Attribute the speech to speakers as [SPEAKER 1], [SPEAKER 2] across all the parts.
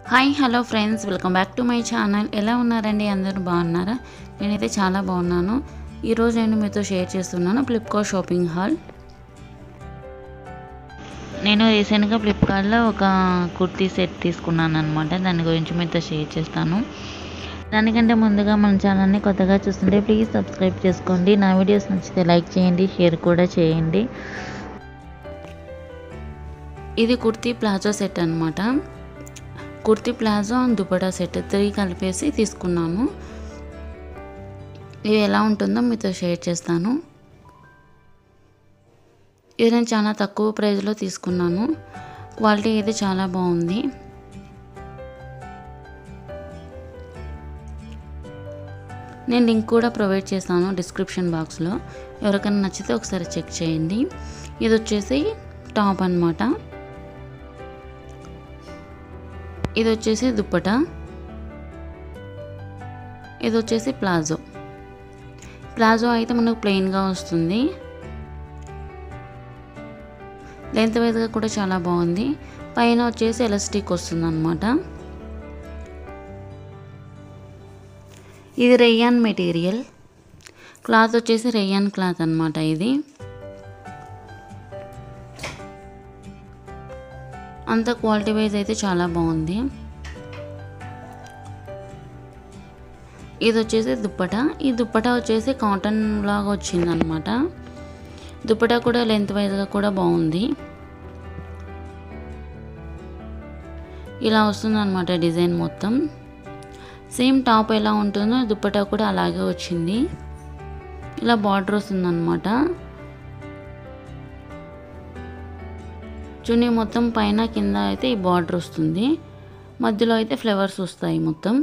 [SPEAKER 1] hi hello friends welcome back to my channel ఎలా ఉన్నారండి అందరూ బాగున్నారా నేనైతే చాలా బాగున్నాను ఈరోజు నేను మీతో షేర్ చేస్తున్నాను ఫ్లిప్కార్ట్ షాపింగ్ హాల్ నేను రీసెంట్గా ఫ్లిప్కార్ట్లో ఒక కుర్తీ సెట్ తీసుకున్నాను అనమాట దాని గురించి మీతో షేర్ చేస్తాను దానికంటే ముందుగా మన ఛానల్ని కొత్తగా చూస్తుంటే ప్లీజ్ సబ్స్క్రైబ్ చేసుకోండి నా వీడియోస్ నచ్చితే లైక్ చేయండి షేర్ కూడా చేయండి ఇది కుర్తీ ప్లాజో సెట్ అనమాట kurti palazzo and dupatta set three కలిపేసి తీసుకున్నాను ఇది ఎలా ఉంటుందో మీతో షేర్ చేస్తాను ఇది నేను చాలా తక్కువ ప్రైస్లో తీసుకున్నాను క్వాలిటీ అయితే చాలా బాగుంది నేను లింక్ కూడా ప్రొవైడ్ చేస్తాను డిస్క్రిప్షన్ బాక్స్లో ఎవరికైనా నచ్చితే ఒకసారి చెక్ చేయండి ఇది వచ్చేసి టాప్ అనమాట ఇది వచ్చేసి దుప్పట ఇది వచ్చేసి ప్లాజో ప్లాజో అయితే మనకు ప్లెయిన్గా వస్తుంది లెంత్ వైజ్గా కూడా చాలా బాగుంది పైన వచ్చేసి ఎలాస్టిక్ వస్తుంది అనమాట ఇది రెయ్యాన్ మెటీరియల్ క్లాత్ వచ్చేసి రెయ్యాన్ క్లాత్ అనమాట ఇది అంత క్వాలిటీ వైజ్ అయితే చాలా బాగుంది ఇది వచ్చేసి దుప్పట ఈ దుప్పట వచ్చేసి కాటన్ లాగా వచ్చింది అనమాట దుప్పట కూడా లెంత్ వైజ్గా కూడా బాగుంది ఇలా వస్తుంది అనమాట డిజైన్ మొత్తం సేమ్ టాప్ ఎలా ఉంటుందో దుప్పట కూడా అలాగే వచ్చింది ఇలా బార్డర్ వస్తుందన్నమాట చున్నీ మొత్తం పైన కింద అయితే ఈ బార్డర్ వస్తుంది మధ్యలో అయితే ఫ్లవర్స్ వస్తాయి మొత్తం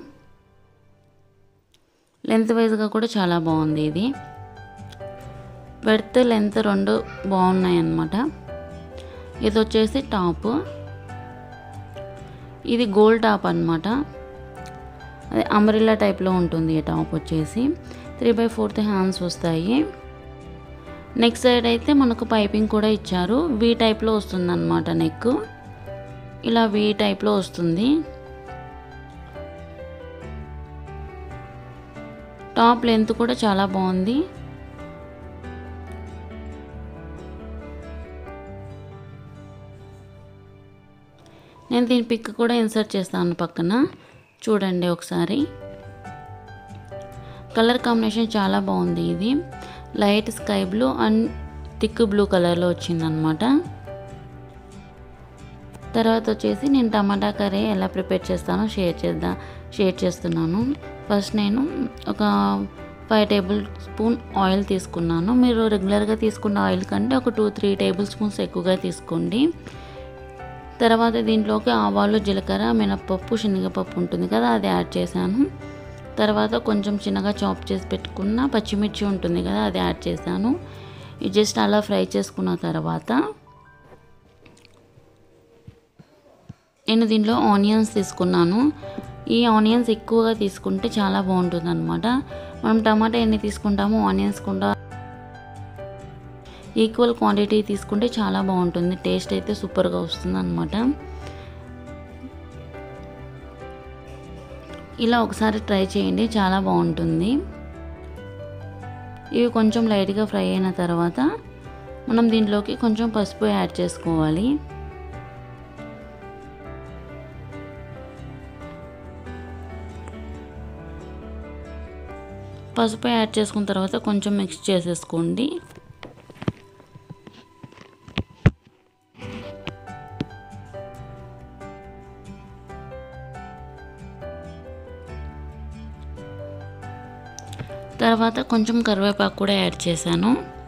[SPEAKER 1] లెంత్ వైజ్గా కూడా చాలా బాగుంది ఇది బెడ్త్ లెంత్ రెండు బాగున్నాయి అన్నమాట ఇది వచ్చేసి టాప్ ఇది గోల్డ్ టాప్ అనమాట అదే అంబ్రిల్లా టైప్లో ఉంటుంది ఈ టాప్ వచ్చేసి త్రీ బై ఫోర్త్ హ్యాండ్స్ వస్తాయి నెక్ సైడ్ అయితే మనకు పైపింగ్ కూడా ఇచ్చారు వీ టైప్లో వస్తుంది అనమాట నెక్ ఇలా వీ టైప్లో వస్తుంది టాప్ లెంత్ కూడా చాలా బాగుంది నేను దీని పిక్ కూడా ఇన్సర్ట్ చేస్తాను పక్కన చూడండి ఒకసారి కలర్ కాంబినేషన్ చాలా బాగుంది ఇది light sky blue and thick blue కలర్లో వచ్చిందనమాట తర్వాత వచ్చేసి నేను టమాటా కర్రీ ఎలా ప్రిపేర్ చేస్తానో షేర్ చేద్దాం షేర్ చేస్తున్నాను ఫస్ట్ నేను ఒక ఫైవ్ టేబుల్ స్పూన్ ఆయిల్ తీసుకున్నాను మీరు రెగ్యులర్గా తీసుకున్న ఆయిల్ కంటే ఒక టూ త్రీ టేబుల్ స్పూన్స్ ఎక్కువగా తీసుకోండి తర్వాత దీంట్లోకి ఆవాలు జీలకర్ర మినప్పప్పు శనగపప్పు ఉంటుంది కదా అది యాడ్ చేశాను తర్వాత కొంచెం చిన్నగా చాప్ చేసి పెట్టుకున్న పచ్చిమిర్చి ఉంటుంది కదా అది యాడ్ చేశాను ఇది జస్ట్ అలా ఫ్రై చేసుకున్న తర్వాత నేను దీంట్లో ఆనియన్స్ తీసుకున్నాను ఈ ఆనియన్స్ ఎక్కువగా తీసుకుంటే చాలా బాగుంటుంది అనమాట మనం టమాటా ఎన్ని తీసుకుంటామో ఆనియన్స్ కూడా ఈక్వల్ క్వాంటిటీ తీసుకుంటే చాలా బాగుంటుంది టేస్ట్ అయితే సూపర్గా వస్తుంది అనమాట ఇలా ఒకసారి ట్రై చేయండి చాలా బాగుంటుంది ఇవి కొంచెం లైట్గా ఫ్రై అయిన తర్వాత మనం దీంట్లోకి కొంచెం పసుపు యాడ్ చేసుకోవాలి పసుపు యాడ్ చేసుకున్న తర్వాత కొంచెం మిక్స్ చేసేసుకోండి తర్వాత కొంచెం కరివేపాకు కూడా యాడ్ చేశాను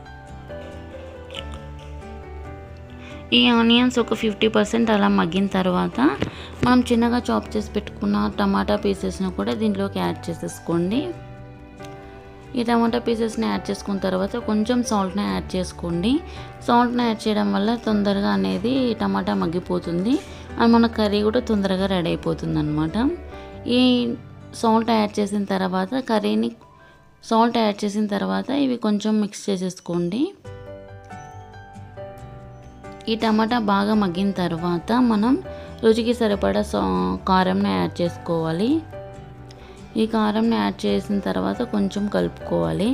[SPEAKER 1] ఈ ఆనియన్స్ ఒక ఫిఫ్టీ పర్సెంట్ అలా మగ్గిన తర్వాత మనం చిన్నగా చాప్ చేసి పెట్టుకున్న టమాటా పీసెస్ని కూడా దీంట్లోకి యాడ్ చేసేసుకోండి ఈ టమాటా పీసెస్ని యాడ్ చేసుకున్న తర్వాత కొంచెం సాల్ట్ని యాడ్ చేసుకోండి సాల్ట్ని యాడ్ చేయడం వల్ల తొందరగా అనేది టమాటా మగ్గిపోతుంది అండ్ మన కర్రీ కూడా తొందరగా రెడీ అయిపోతుంది అనమాట ఈ సాల్ట్ యాడ్ చేసిన తర్వాత కర్రీని సాల్ట్ యాడ్ చేసిన తర్వాత ఇవి కొంచెం మిక్స్ చేసేసుకోండి ఈ టమాటా బాగా మగ్గిన తర్వాత మనం రుచికి సరిపడా సా కారంని యాడ్ చేసుకోవాలి ఈ కారంని యాడ్ చేసిన తర్వాత కొంచెం కలుపుకోవాలి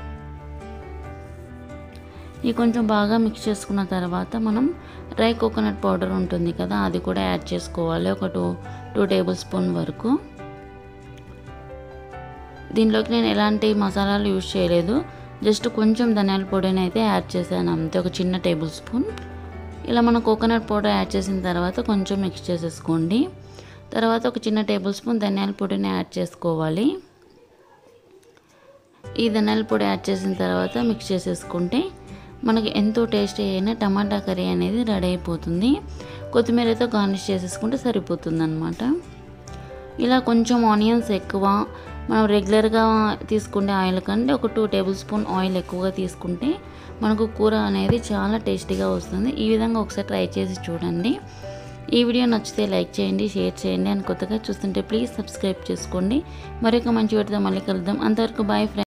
[SPEAKER 1] ఇది కొంచెం బాగా మిక్స్ చేసుకున్న తర్వాత మనం డ్రై కోకోనట్ పౌడర్ ఉంటుంది కదా అది కూడా యాడ్ చేసుకోవాలి ఒక టూ టూ టేబుల్ స్పూన్ వరకు దీనిలోకి నేను ఎలాంటి మసాలాలు యూజ్ చేయలేదు జస్ట్ కొంచెం ధనియాల పొడిని అయితే యాడ్ చేశాను అంతే ఒక చిన్న టేబుల్ స్పూన్ ఇలా మనం కోకోనట్ పౌడర్ యాడ్ చేసిన తర్వాత కొంచెం మిక్స్ చేసేసుకోండి తర్వాత ఒక చిన్న టేబుల్ స్పూన్ ధనియాల పొడిని యాడ్ చేసుకోవాలి ఈ ధనియాల పొడి యాడ్ చేసిన తర్వాత మిక్స్ చేసేసుకుంటే మనకి ఎంతో టేస్టీ అయిన టమాటా కర్రీ అనేది రెడీ అయిపోతుంది కొత్తిమీరతో గార్నిష్ చేసేసుకుంటే సరిపోతుంది అనమాట ఇలా కొంచెం ఆనియన్స్ ఎక్కువ మనం రెగ్యులర్గా తీసుకునే ఆయిల్ కంటే ఒక టూ టేబుల్ స్పూన్ ఆయిల్ ఎక్కువగా తీసుకుంటే మనకు కూర అనేది చాలా టేస్టీగా వస్తుంది ఈ విధంగా ఒకసారి ట్రై చేసి చూడండి ఈ వీడియో నచ్చితే లైక్ చేయండి షేర్ చేయండి అని కొత్తగా చూస్తుంటే ప్లీజ్ సబ్స్క్రైబ్ చేసుకోండి మరొక మంచి వీడితో మళ్ళీ కలుద్దాం అంతవరకు బాయ్ ఫ్రెండ్స్